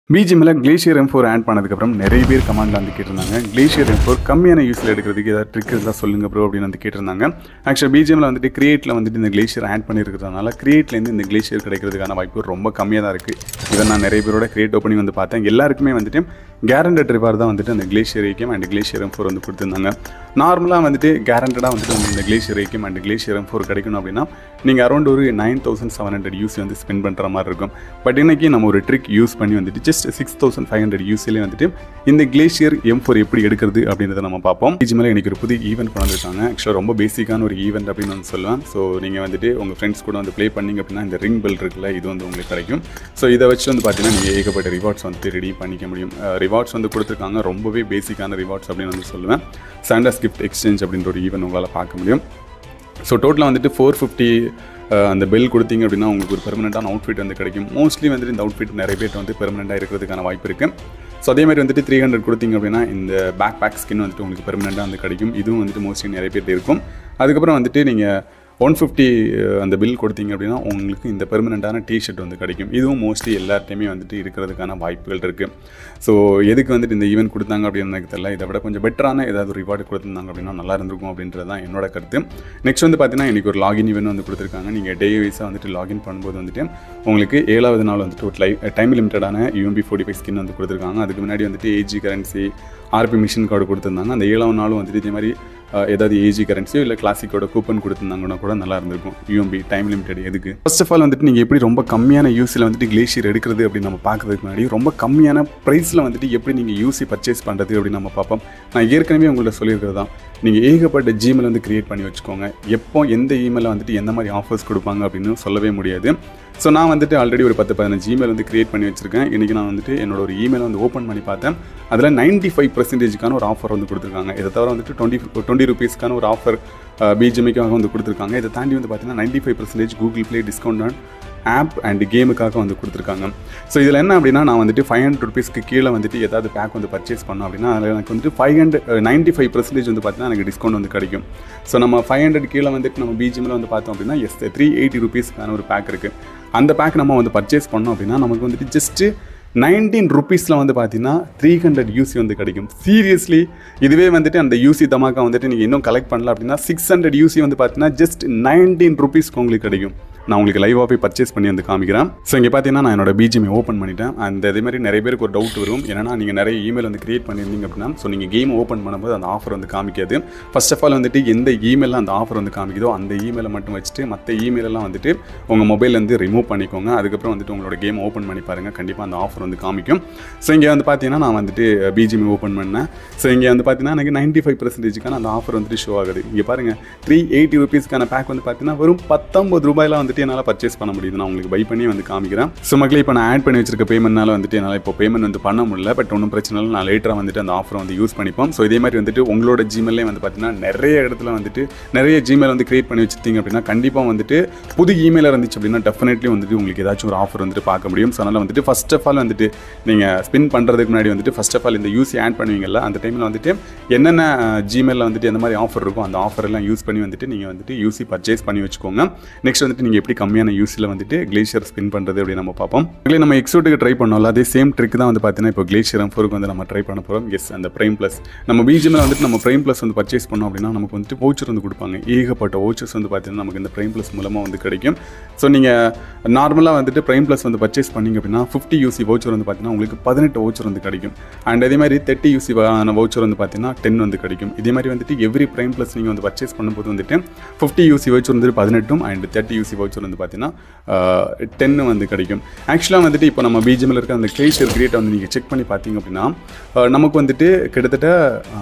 பிஜிஎம்ல glacier M four add பண்ணதுக்கப்புறம் நிறைய பேர் கமெண்ட்ல வந்து கேட்டிருந்தாங்க கிளேஷியர் எம் ஃபோர் கம்மியான யூஸில் எடுக்கிறதுக்கு ஏதாவது ட்ரிக் இருந்தால் சொல்லுங்க ப்ரோ அப்படின்னு வந்து கேட்டிருந்தாங்க ஆக்சுவலாக பிஜிஎம்ல வந்துட்டு கிரியேட்டில் வந்துட்டு இந்த கிளேஷியர் ஆட் பண்ணியிருக்கிறதுனால கிரியேட்லேருந்து இந்த கிளேஷியர் கிடைக்கிறதுக்கான வாய்ப்பு ரொம்ப கம்மியாக தான் இருக்குது இதை நான் நிறைய பேரோட கிரியேட் ஓப்பனிங் வந்து பார்த்தேன் எல்லாருக்குமே வந்துட்டு கேரண்டட் ரிவார்ட் தான் வந்துட்டு அந்த கிளேஷியர் ஏக்கியம் அண்ட் கிளேஷியர் எம் ஃபோர் வந்து கொடுத்துருந்தாங்க நார்மலாக வந்துட்டு கேரண்டடாக வந்துட்டு உங்களுக்கு இந்த கிளேஷியர் ஏக்கியம் அண்ட் கிளேஷியர் எம் ஃபோர் கிடைக்கணும் அப்படின்னா நீங்கள் அரௌண்ட் ஒரு nine thousand seven hundred UC வந்து ஸ்பெண்ட் பண்ணுற மாதிரி இருக்கும் பட் இன்னைக்கு நம்ம ஒரு ட்ரிக் யூஸ் பண்ணி வந்துட்டு just six thousand five hundred யூஸ்லேயே வந்துட்டு இந்த கிளேஷியர் எம் ஃபோர் எப்படி எடுக்கிறது அப்படின்றத நம்ம பார்ப்போம் இது மேலே எனக்கு ஒரு புது ஈவெண்ட் கொண்டு வந்திருக்காங்க ஆக்சுவலாக ரொம்ப பேசிக்கான ஒரு ஈவெண்ட் அப்படின்னு வந்து சொல்லுவேன் ஸோ நீங்கள் வந்துட்டு உங்கள் ஃப்ரெண்ட்ஸ் கூட வந்து ப்ளே பண்ணீங்க அப்படின்னா இந்த ரிங் பெல் இருக்குல்ல இது வந்து உங்களுக்கு கிடைக்கும் ஸோ இதை வச்சு வந்து பார்த்தீங்கன்னா நீங்கள் ஏகப்பட்ட ரிவார்ட்ஸ் வந்து ரெடி பண்ணிக்க முடியும் ரிவார்ட்ஸ் வந்து கொடுத்துருக்காங்க ரொம்பவே பேசிக்கான ரிவார்ட்ஸ் அப்படின்னு வந்து சொல்லுவேன் சாண்டர்ஸ் கிஃப்ட் எக்ஸ்சேஞ்ச் அப்படின்ற ஒரு ஈவெண்ட் உங்களால் பார்க்க முடியும் ஸோ டோட்டலாக வந்துட்டு ஃபோர் ஃபிஃப்டி அந்த பெல் கொடுத்தீங்க அப்படின்னா உங்களுக்கு ஒரு பெர்மனெண்ட்டான அவுட்ஃபிட் வந்து கிடைக்கும் மோஸ்ட்லி வந்துட்டு இந்த அவுட்ஃபிட் நிறைய பேர் வந்து பெர்மனெண்ட்டாக இருக்கிறதுக்கான வாய்ப்பு இருக்குது ஸோ அதே மாதிரி வந்துட்டு த்ரீ ஹண்ட்ரட் கொடுத்தீங்க அப்படின்னா இந்த பேக் பேக் ஸ்கின் வந்துட்டு உங்களுக்கு பெர்மனெண்ட்டாக வந்து கிடைக்கும் இதுவும் வந்துட்டு மோஸ்ட்லி நிறைய பேர் இருக்கும் அதுக்கப்புறம் வந்துட்டு நீங்கள் ஒன் ஃபிஃப்டி அந்த பில் கொடுத்தீங்க அப்படின்னா உங்களுக்கு இந்த பெர்மனெண்ட்டான டிஷர்ட் வந்து கிடைக்கும் இதுவும் மோஸ்ட்லி எல்லார்ட்டையுமே வந்துட்டு இருக்கிறதுக்கான வாய்ப்புகள் இருக்குது ஸோ எதுக்கு வந்துட்டு இந்த ஈவெண்ட் கொடுத்தாங்க அப்படின்னு எனக்கு தெரியல இதை விட கொஞ்சம் பெட்டரான ஏதாவது ஒரு ரிவார்டு கொடுத்துருந்தாங்க அப்படின்னா நல்லா இருந்திருக்கும் அப்படின்றது தான் என்னோட கருத்து நெக்ஸ்ட் வந்து பார்த்தீங்கன்னா இன்றைக்கி ஒரு லாகின் ஈவெண்ட் வந்து கொடுத்துருக்காங்க நீங்கள் டே வைஸாக வந்துட்டு லாகின் பண்ணும்போது வந்துட்டு உங்களுக்கு ஏழாவது நாள் வந்துட்டு ஒரு லை டைம் லிமிட்டடான யூஎம்பி ஃபோர்ட்டி ஃபைவ் ஸ்கின் வந்து கொடுத்துருக்காங்க அதுக்கு முன்னாடி வந்துட்டு AG currency RP mission card கொடுத்துருந்தாங்க அந்த ஏழாவது நாளும் வந்துட்டு இதே மாதிரி ஏதாவது ஏஜி கரன்சியோ இல்லை கிளாசிக்கோட கூப்பன் கொடுத்துருந்தாங்கன்னா கூட நல்லா இருந்திருக்கும் யூஎம்பி டைம் லிமிடெட் எதுக்கு ஃபர்ஸ்ட் ஆஃப் ஆல் வந்துட்டு நீங்கள் எப்படி ரொம்ப கம்மியான யூஸில் வந்துட்டு கிளேஷியர் எடுக்கிறது அப்படின்னு நம்ம பார்க்கறதுக்கு முன்னாடி ரொம்ப கம்மியான ப்ரைஸில் வந்துட்டு எப்படி நீங்கள் யூசி பர்ச்சேஸ் பண்ணுறது அப்படின்னு நம்ம பார்ப்போம் நான் ஏற்கனவே உங்கள்ட்ட சொல்லியிருக்கிறது தான் நீங்கள் ஏகப்பட்ட ஜிமெயில் வந்து க்ரியேட் பண்ணி வச்சுக்கோங்க எப்போ எந்த இமெயிலில் வந்துட்டு எந்த மாதிரி ஆஃபர்ஸ் கொடுப்பாங்க அப்படின்னு சொல்லவே முடியாது ஸோ நான் வந்துட்டு ஆல்ரெடி ஒரு பத்து பதினஞ்சு இமெயில் வந்து க்ரியேட் பண்ணி வச்சிருக்கேன் இன்றைக்கி நான் வந்துட்டு என்னோட ஒரு இமெயில் வந்து ஓப்பன் பண்ணி பார்த்தேன் அதில் நைன்ட்டி ஃபைவ் பர்சன்டேஜ்க்கான ஒரு ஆஃபர் வந்து கொடுத்துருக்காங்க இதை தவிர வந்துட்டு டுவெண்ட்டி டுவெண்ட்டி ருபீஸ்க்கான ஒரு ஆஃபர் பிஜிஎம்க்காக வந்து கொடுத்துருக்காங்க இதை தாண்டி வந்து பார்த்தீங்கன்னா ninety five percentage Google Play discount app and கேமுக்காக வந்து கொடுத்துருக்காங்க ஸோ இதில் என்ன அப்படின்னா நான் வந்துட்டு ஃபைவ் ஹண்ட்ரட் ருபீஸ்க்கு கீழே வந்துட்டு ஏதாவது பேக் வந்து பர்ச்சேஸ் பண்ணோம் அப்படின்னா அதில் எனக்கு வந்துட்டு five hundred ninety five percentage வந்து பார்த்தீங்கன்னா எனக்கு டிஸ்கவுண்ட் வந்து கிடைக்கும் ஸோ நம்ம ஃபைவ் ஹண்ட்ரட் கீழே வந்துட்டு நம்ம பிஜிஎம்ல வந்து பார்த்தோம் அப்படின்னா எஸ் த்ரீ எயிட்டி ருபீஸ்க்கான ஒரு பேக் இருக்குது அந்த பேக் நம்ம வந்து பர்ச்சேஸ் பண்ணோம் அப்படின்னா நமக்கு வந்துட்டு ஜஸ்ட்டு நைன்டீன் ருபீஸில் வந்து பார்த்தீங்கன்னா த்ரீ ஹண்ட்ரட் யூசி வந்து கிடைக்கும் சீரியஸ்லி இதுவே வந்துட்டு அந்த யூசி தமாக்கா வந்துட்டு நீங்கள் இன்னும் கலெக்ட் பண்ணல அப்படின்னா சிக்ஸ் ஹண்ட்ரட் யூசி வந்து பார்த்தீங்கன்னா ஜஸ்ட் நைன்டீன் ருபீஸ்க்கு உங்களுக்கு கிடைக்கும் நான் உங்களுக்கு லைவாக போய் பர்ச்சேஸ் பண்ணி வந்து காமிக்கிறேன் ஸோ இங்கே பார்த்தீங்கன்னா நான் என்னோட பிஜிஎம் ஓப்பன் பண்ணிட்டேன் அந்த இதே மாதிரி நிறைய பேருக்கு ஒரு டவுட் வரும் ஏன்னா நீங்கள் நிறைய இமெயில் வந்து கிரியேட் பண்ணியிருந்தீங்க அப்படின்னா ஸோ நீங்கள் கேம் ஓப்பன் பண்ணும்போது அந்த ஆஃபர் வந்து காமிக்காது ஃபர்ஸ்ட் ஆஃப் ஆல் வந்துட்டு எந்த இமெயிலில் அந்த ஆஃபர் வந்து காமிக்குதோ அந்த இமெயிலை மட்டும் வச்சுட்டு மற்ற இமெயிலெல்லாம் வந்துட்டு உங்கள் மொபைல்லேருந்து ரிமூவ் பண்ணிக்கோங்க அதுக்கப்புறம் வந்துட்டு உங்களோட கேம் ஓப்பன் பண்ணி பாருங்கள் கண்டிப்பாக அந்த ஆஃபர் வந்து காமிக்கும் ஸோ இங்கே வந்து பார்த்தீங்கன்னா நான் வந்துட்டு பிஜிஎம் ஓப்பன் பண்ணேன் ஸோ இங்கே வந்து பார்த்தீங்கன்னா எனக்கு நைன்ட்டி ஃபைவ் பர்சன்டேஜுக்கான அந்த ஆஃபர் வந்துட்டு ஷோ ஆகுது இங்கே பாருங்கள் த்ரீ எயிட்டி ருபீஸ்க்கான பேக் வந்து பார்த்தீங்கன்னா வெறும் பத்தொம்பது ரூபாயில் வந்துட்டு என்னால் பர்ச்சேஸ் பண்ண முடியுது நான் உங்களுக்கு பை பண்ணி வந்து காமிக்கிறேன் ஸோ மக்களே இப்போ நான் ஆட் பண்ணி வச்சிருக்க பேமெண்ட்னால வந்துட்டு என்னால் இப்போ பேமெண்ட் வந்து பண்ண முடியல பட் ஒன்றும் பிரச்சனை இல்லை நான் லேட்டராக வந்துட்டு அந்த ஆஃபரை வந்து யூஸ் பண்ணிப்போம் ஸோ இதே மாதிரி வந்துட்டு உங்களோட ஜிமெல்லே வந்து பார்த்தீங்கன்னா நிறைய இடத்துல வந்துட்டு நிறைய ஜிமெயில் வந்து கிரியேட் பண்ணி வச்சிருந்தீங்க அப்படின்னா கண்டிப்பாக வந்துட்டு புது இமெயில் இருந்துச்சு அப்படின்னா டெஃபினெட்லி வந்துட்டு உங்களுக்கு ஏதாச்சும் ஒரு ஆஃபர் வந்துட்டு பார்க்க முடியும் ஸோ அதனால் வந்துட்டு ஃபஸ்ட் ஆஃப் ஆல் வந்துட்டு நீங்கள் ஸ்பின் பண்ணுறதுக்கு முன்னாடி வந்துட்டு ஃபஸ்ட் ஆஃப் ஆல் இந்த யூசி ஆட் பண்ணுவீங்கல்ல அந்த டைமில் வந்துட்டு என்னென்ன ஜிமெயிலில் வந்துட்டு எந்த மாதிரி ஆஃபர் இருக்கோ அந்த ஆஃபர் எல்லாம் யூஸ் பண்ணி வந்துட்டு நீங்கள் வந்துட்டு யூசி பர்ச்சேஸ் பண்ணி வச்சுக்கோங்க நெக்ஸ்ட் வந்துட்டு நீங்கள் எப்படி கம்மியான யூஸில் வந்துட்டு கிளேஷியர் ஸ்பின் பண்ணுறது அப்படின்னு நம்ம பார்ப்போம் இல்லை நம்ம எக்ஸோட்டுக்கு ட்ரை பண்ணோம்ல அதே சேம் ட்ரிக் தான் வந்து பார்த்தீங்கன்னா இப்போ கிளேஷியர் ஃபோருக்கு வந்து நம்ம ட்ரை பண்ண போகிறோம் எஸ் அந்த ப்ரைம் ப்ளஸ் நம்ம பிஜிஎம்ல வந்துட்டு நம்ம ப்ரைம் ப்ளஸ் வந்து பர்ச்சேஸ் பண்ணோம் அப்படின்னா நமக்கு வந்துட்டு வவுச்சர் வந்து கொடுப்பாங்க ஏகப்பட்ட வவுச்சர்ஸ் வந்து பார்த்தீங்கன்னா நமக்கு இந்த ப்ரைம் ப்ளஸ் மூலமாக வந்து கிடைக்கும் ஸோ நீங்கள் நார்மலாக வந்துட்டு ப்ரைம் ப்ளஸ் வந்து பர்ச்சேஸ் பண்ணிங்க அப்படின்னா ஃபிஃப்டி யூசி வவுச்சர் வந்து பார்த்தீங்கன்னா உங்களுக்கு பதினெட்டு வவுச்சர் வந்து கிடைக்கும் அண்ட் அதே மாதிரி தேர்ட்டி யூசி வவுச்சர் வந்து பார்த்தீங்கன்னா டென் வந்து கிடைக்கும் இதே மாதிரி வந்துட்டு எவ்ரி ப்ரைம் ப்ளஸ் நீங்கள் வந்து பர்ச்சேஸ் பண்ணும்போது வந்துட்டு ஃபிஃப்டி யூசி வவுச்சர் வந்துட்டு பதினெட்டும் அண்ட் தேர்ட்டி யூசி வவுச்சர் வந்து பார்த்தீங்கன்னா டென்னு வந்து கிடைக்கும் ஆக்சுவலாக வந்துட்டு இப்போ நம்ம பிஜிஎம்ல இருக்க அந்த கிளேஷியர் கிரியேட்டை வந்து நீங்கள் செக் பண்ணி பார்த்தீங்க அப்படின்னா நமக்கு வந்துட்டு கிட்டத்தட்ட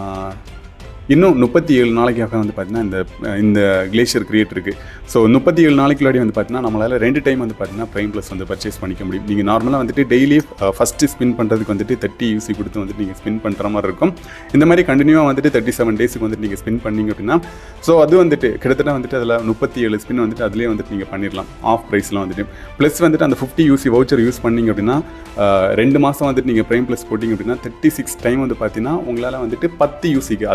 இன்னும் முப்பத்தி ஏழு நாளைக்காக வந்து பார்த்தீங்கன்னா இந்த இந்த கிளேஷியர் கிரியேட் இருக்குது ஸோ முப்பத்தி ஏழு நாளைக்குள்ளாடி வந்து பார்த்தீங்கன்னா நம்மளால் ரெண்டு டைம் வந்து பார்த்தீங்கன்னா ப்ரைம் ப்ளஸ் வந்து பர்ச்சேஸ் பண்ணிக்க முடியும் நீங்கள் நார்மலாக வந்துட்டு டெய்லி ஃபஸ்ட்டு ஸ்பின் பண்ணுறதுக்கு வந்துட்டு தேர்ட்டி யூசி கொடுத்து வந்துட்டு நீங்கள் ஸ்பின் பண்ணுற மாதிரி இருக்கும் இந்த மாதிரி கண்டினியூவாக வந்துட்டு தேர்ட்டி செவன் டேஸுக்கு வந்துட்டு நீங்கள் ஸ்பின் பண்ணீங்க அப்படின்னா ஸோ அது வந்துட்டு கிட்டத்தட்ட வந்துட்டு அதில் முப்பத்தி ஏழு ஸ்பின் வந்துட்டு அதிலே வந்துட்டு நீங்கள் பண்ணிடலாம் ஆஃப் ப்ரைஸில் வந்துட்டு ப்ளஸ் வந்துட்டு அந்த ஃபிஃப்டி யூசி வவுச்சர் யூஸ் பண்ணிங்க அப்படின்னா ரெண்டு மாதம் வந்துட்டு நீங்கள் ப்ரைம் ப்ளஸ் போட்டிங்க அப்படின்னா தேர்ட்டி சிக்ஸ் டைம் வந்து பார்த்தீங்கன்னா உங்களால் வந்துட்டு பத்து யூசிக்கு அதிலே வந்துட்டு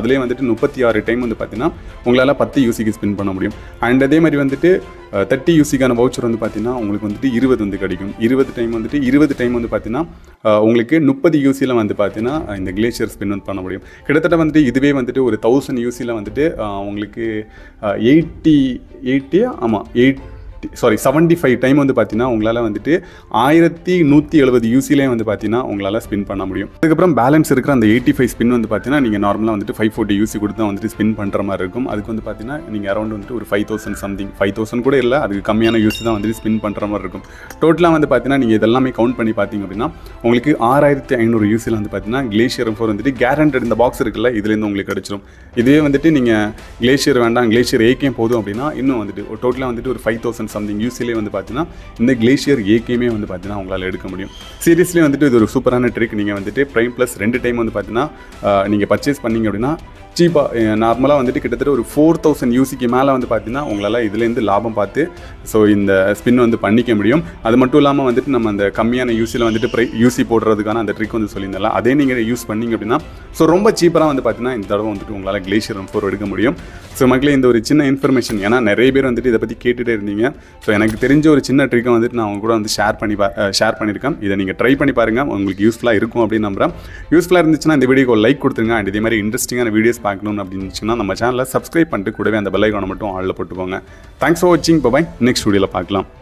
வந்துட்டு முப்பத்தி ஆறு டைம் வந்து பார்த்தீங்கன்னா உங்களால் பத்து யூசிக்கு ஸ்பின் பண்ண முடியும் அண்ட் அதே மாதிரி வந்துட்டு தேர்ட்டி யூசிக்கான வவுச்சர் வந்து பார்த்தீங்கன்னா உங்களுக்கு வந்துட்டு இருபது வந்து கிடைக்கும் இருபது டைம் வந்துட்டு இருபது டைம் வந்து பார்த்தீங்கன்னா அஹ், உங்களுக்கு முப்பது யூசியில் வந்து பார்த்தீங்கன்னா இந்த கிளேஷியர் ஸ்பின் வந்து பண்ண முடியும் கிட்டத்தட்ட வந்துட்டு இதுவே வந்துட்டு ஒரு தௌசண்ட் யூசியில் வந்துட்டு அஹ், உங்களுக்கு எயிட்டி எயிட்டி ஆமாம் eight sorry seventy five time வந்து பார்த்தீங்கன்னா உங்களால் வந்துட்டு ஆயிரத்தி நூற்றி எழுபது யூசிலே வந்து பார்த்தீங்கன்னா உங்களால் ஸ்பின் பண்ண முடியும் அதுக்கப்புறம் பேலன்ஸ் இருக்கிற அந்த எயிட்டி ஃபைவ் ஸ்பின் வந்து பார்த்தீங்கன்னா நீங்கள் நார்மலாக வந்துட்டு ஃபைவ் ஃபோர்ட்டி யூசி கொடுத்து தான் வந்துட்டு ஸ்பின் பண்ணுற மாதிரி இருக்கும் அதுக்கு வந்து பார்த்தீங்கன்னா நீங்கள் அரௌண்ட் வந்துட்டு ஒரு five thousand something five thousand கூட இல்லை அதுக்கு கம்மியான யூசி தான் வந்துட்டு ஸ்பின் பண்ணுற மாதிரி இருக்கும் டோட்டலாக வந்து பார்த்தீங்கன்னா நீங்கள் இதெல்லாமே கவுண்ட் பண்ணி பார்த்தீங்க அப்படின்னா உங்களுக்கு ஆறாயிரத்தி ஐநூறு யூசியில் வந்து பார்த்தீங்கன்னா கிளேஷியர் ஃபோர் வந்துட்டு கேரண்டட் இந்த பாக்ஸ் இருக்குல்ல இதுலேருந்து உங்களுக்கு கிடைச்சிரும் இதுவே வந்துட்டு நீங்கள் கிளேஷியர் வேண்டாம் கிளேஷியர் ஏகேம் போதும் அப்படின்னா இன்னும் வந்துட்டு டோட்டலாக வந்துட்டு ஒரு ஃபைவ் தௌசண்ட் சம்திங் யூசிலே வந்து பார்த்தீங்கன்னா இந்த கிளேஷியர் ஏகேமே வந்து பார்த்தீங்கன்னா உங்களால் எடுக்க முடியும் சீரியஸ்லி வந்துட்டு இது ஒரு சூப்பரான ட்ரிக் நீங்கள் வந்துட்டு ப்ரைம் ப்ளஸ் ரெண்டு டைம் வந்து பார்த்தீங்கன்னா நீங்கள் பர்ச்சேஸ் பண்ணீங்க அப்படின்னா சீப்பாக நார்மலாக வந்துட்டு கிட்டத்தட்ட ஒரு ஃபோர் தௌசண்ட் யூசிக்கு மேலே வந்து பார்த்தீங்கன்னா உங்களால் இதுலேருந்து லாபம் பார்த்து ஸோ இந்த ஸ்பின் வந்து பண்ணிக்க முடியும் அது மட்டும் இல்லாமல் வந்துட்டு நம்ம அந்த கம்மியான யூசியில் வந்துட்டு ப்ரை யூசி போடுறதுக்கான அந்த ட்ரிக் வந்து சொல்லியிருந்தால அதே நீங்கள் யூஸ் பண்ணீங்க அப்படின்னா ஸோ ரொம்ப சீப்பராக வந்து பார்த்தீங்கன்னா இந்த தடவை வந்துட்டு உங்களால் கிளேஷியர் ஃபோர் எடுக்க முடியும் ஸோ மக்களே இந்த ஒரு சின்ன இன்ஃபர்மேஷன் ஏன்னா நிறைய பேர் வந்துட்டு இதை பற்றி கேட்டுகிட்டே இருந்தீங்க ஸோ எனக்கு தெரிஞ்ச ஒரு சின்ன ட்ரிக்கை வந்துட்டு நான் உங்க கூட வந்து ஷேர் பண்ணி பா ஷேர் பண்ணியிருக்கேன் இதை நீங்கள் ட்ரை பண்ணி பாருங்கள் உங்களுக்கு யூஸ்ஃபுல்லாக இருக்கும் அப்படின்னு நம்புறேன் யூஸ்ஃபுல்லாக இருந்துச்சுன்னா இந்த வீடியோக்கு லைக் கொடுத்துருங்க அண்ட் இதே மாதிரி இன்ட்ரெஸ்டிங்கான வீடியோஸ் பார்க்கணும் அப்படின்னு இருந்துச்சுன்னா நம்ம சேனலை சப்ஸ்கிரைப் பண்ணிட்டு கூடவே அந்த பெல் ஐக்கானை மட்டும் ஆளில் போட்டுக்கோங்க தேங்க்ஸ் ஃபார் வாட்சிங் பாய் நெக்ஸ்ட் வீடியோவில் பார்க்கலாம்